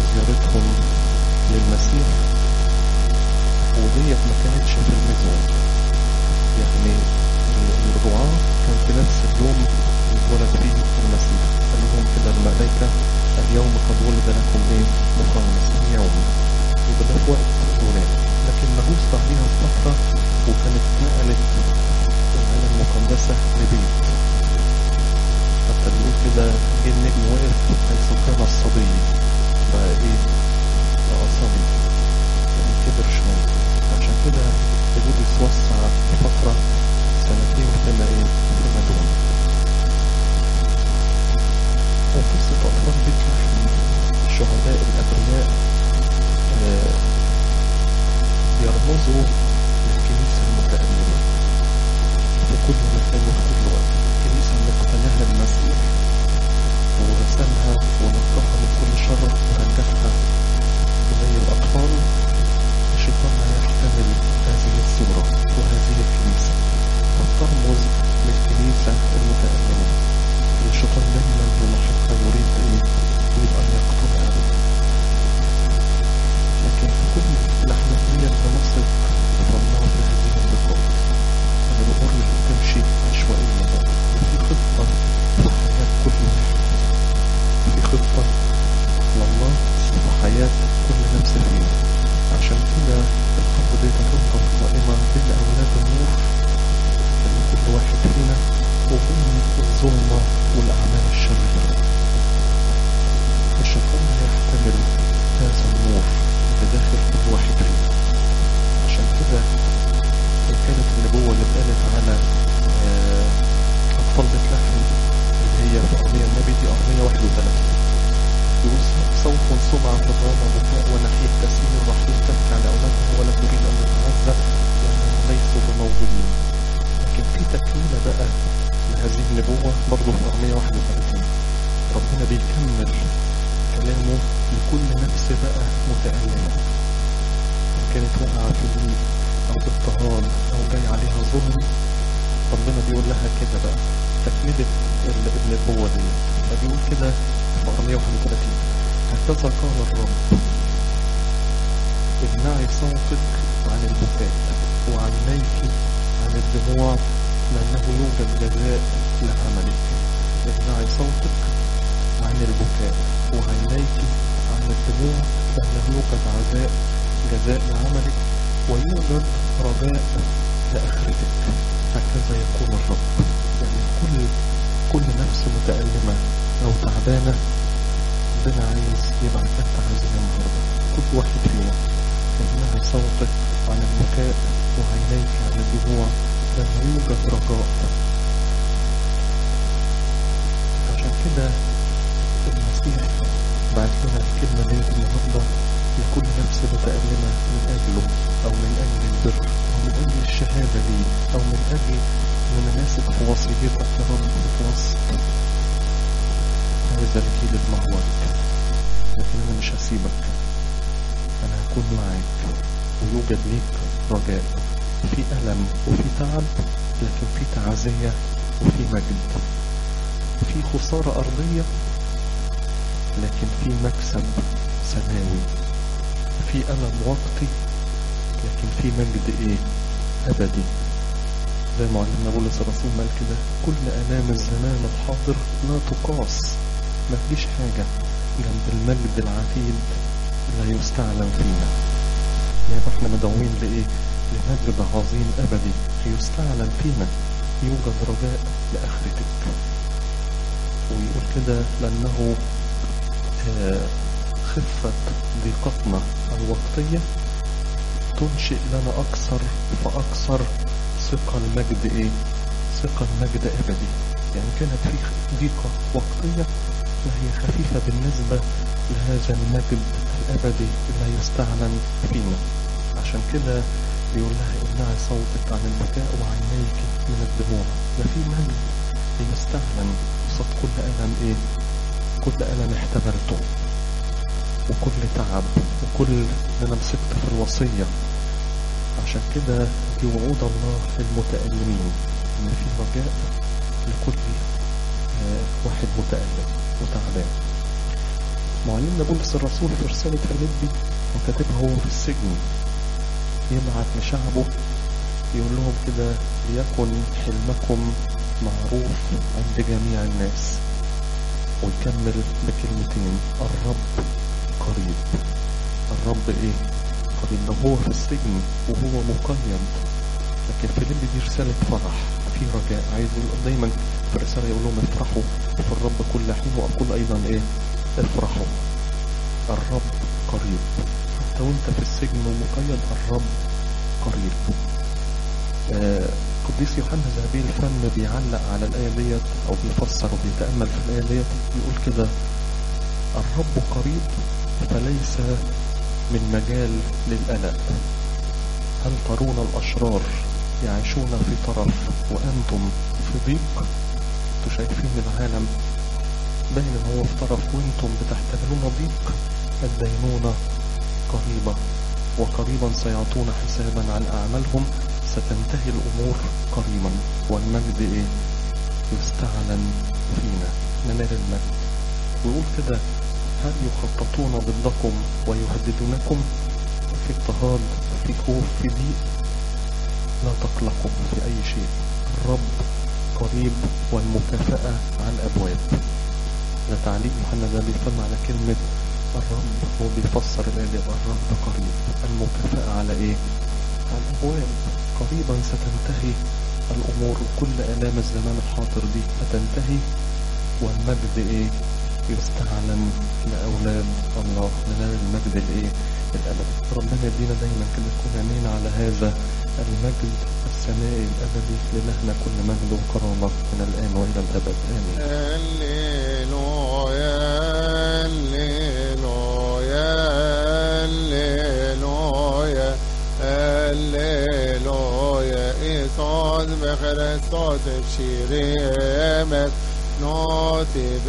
زيارتهم للمسيح وديت ما كانتش في الميزون يعني الرعاة كان في نفس اليوم اللي اتولد فيه المسيح قال لهم كده الملائكة اليوم قد ولد لكم ايه مخلص اليوم يبقى ده في وقت ولاد لكن مجوس بعديها بفترة وكانت نقلت العيلة المقدسة لبيت حتى بيقول كده جه النجم واقف حيث كان الصبي بقى ايه بقى صبي يعني كبر شوية عشان كده يقول يتوسع فترة سنتين فيما ايه فيما دون وقصة أطفال بيت لحم الشهداء الأبرياء آه يرمزوا للكنيسة المتألمة في كل مكان وفي كل وقت الكنيسة اللي اقتناها المسيح ورسمها ونقاها من كل شر ورجعها زي الأطفال الشيطان لا يحتمل هذه الصورة وهذه الكنيسة فترمز للكنيسة المتألمة الشيطان دايما يلاحقها يريد ايه يريد ان يقتلها لكن في كل الاحداثية بنثق في الله في هذه اللقاءات انا الامور مش بتمشي عشوائية في خطة في حياة كل واحد في خطة لله في حياة كل نفس فينا عشان كده الحرب دي تفضل قائمة بين أولاد النور اللي كل واحد فينا وبين الظلمة والأعمال الشريرة الشيطان لا يحتمل هذا النور بداخل كل واحد فينا عشان كده كانت النبوة اللي اتقالت على أطفال بيت لحم اللي هي في أرمية النبي دي أرمية 31 يقول صوت سمع في الرابع بكاء ونحيب تسمين الرحيم تبكي على أولادها ولا تريد أن تتعذب لأنهم ليسوا بموجودين لكن في تكملة بقى لهذه النبوة برضه في أرمية 31 ربنا بيكمل كلامه لكل نفس بقى متألمة إن كانت واقعة في ضيق أو اضطهاد أو جاي عليها ظلم ربنا بيقول لها كده بقى تكملة النبوة دي فبيقول كده في أرمية 31 هكذا قال الرب امنعي صوتك عن البكاء وعينيك عن الدموع لأنه يوجد جزاء لعملك امنعي صوتك عن البكاء وعينيك عن الدموع لأنه يوجد عزاء جزاء لعملك ويوجد رجاء لآخرتك هكذا يقول الرب يعني كل كل نفس متألمة أو تعبانة ربنا عايز يبعت لك تعزية النهاردة كل واحد فينا امنعي صوتك عن البكاء وعينيك عن الدموع لأنه يوجد رجاء عشان كده المسيح بعت لنا الكلمة دي النهاردة لكل نفس متألمة من أجله أو من أجل البر أو من أجل الشهادة لي أو من أجل أن أنا ماسك في وصيتك يا رب في وسط هذا الجيل المعوج لكن أنا مش هسيبك أنا هكون معاك ويوجد ليك رجاء في ألم وفي تعب لكن في تعزية وفي مجد في خسارة أرضية لكن في مكسب سماوي في ألم وقتي لكن في مجد إيه أبدي زي ما علمنا بولس الرسول قال كده كل ألام الزمان الحاضر لا تقاس ما فيش حاجة جنب المجد العتيد لا يستعلم فينا يعني احنا مدعوين لإيه لمجد عظيم أبدي يستعلن فينا يوجد رجاء لآخرتك ويقول كده لأنه خفة ضيقتنا الوقتية تنشئ لنا أكثر فأكثر ثقة المجد إيه ثقة المجد أبدي يعني كانت في ضيقة وقتية وهي خفيفة بالنسبة لهذا المجد الأبدي اللي يستعلن فينا عشان كده بيقول لها امنعي صوتك عن البكاء وعينيك من الدموع ده في مجد يستعلن قصاد كل ألم إيه كل ألم احتملته وكل تعب وكل اللي أنا مسكت في الوصية عشان كده دي وعود الله للمتألمين إن في رجاء لكل آه واحد متألم وتعبان معلمنا بولس الرسول في رسالة فيليبي وكاتبها هو في السجن يبعت لشعبه يقول لهم كده ليكن حلمكم معروف عند جميع الناس ويكمل بكلمتين الرب قريب الرب ايه قريب ده هو في السجن وهو مقيد لكن فيليبي دي رسالة فرح في رجاء عايز يقول دايما في الرسالة يقول لهم افرحوا في الرب كل حين واقول ايضا ايه افرحوا الرب قريب حتى وانت في السجن ومقيد الرب قريب آه قديس يوحنا ذهبي الفم بيعلق على الآية ديت أو بيفسر وبيتأمل في الآية ديت بيقول كده الرب قريب فليس من مجال للقلق هل ترون الأشرار يعيشون في طرف وأنتم في ضيق انتوا شايفين العالم باين ان هو في طرف وانتم بتحتملون ضيق الدينونة قريبة وقريبا سيعطون حسابا عن أعمالهم ستنتهي الأمور قريبا والمجد إيه يستعلن فينا ننال المجد ويقول كده هل يخططون ضدكم ويهددونكم في اضطهاد في خوف في ضيق لا تقلقوا في أي شيء الرب قريب والمكافأة على الأبواب ده تعليق يوحنا ده بيفهم على كلمة الرب هو بيفسر الآية الرب قريب المكافأة على إيه؟ على الأبواب قريبا ستنتهي الأمور كل آلام الزمان الحاضر دي هتنتهي والمجد إيه؟ يستعلن لأولاد الله ننال المجد الإيه؟ الأبدي ربنا يدينا دايما كده تكون عينينا على هذا المجد السمائي الأبدي للهنا كل مجد وكرامة من الآن وإلى الأبد آمين هللويا هللويا هللويا هللويا إيسوس بخريستوس بشيريمت نوتي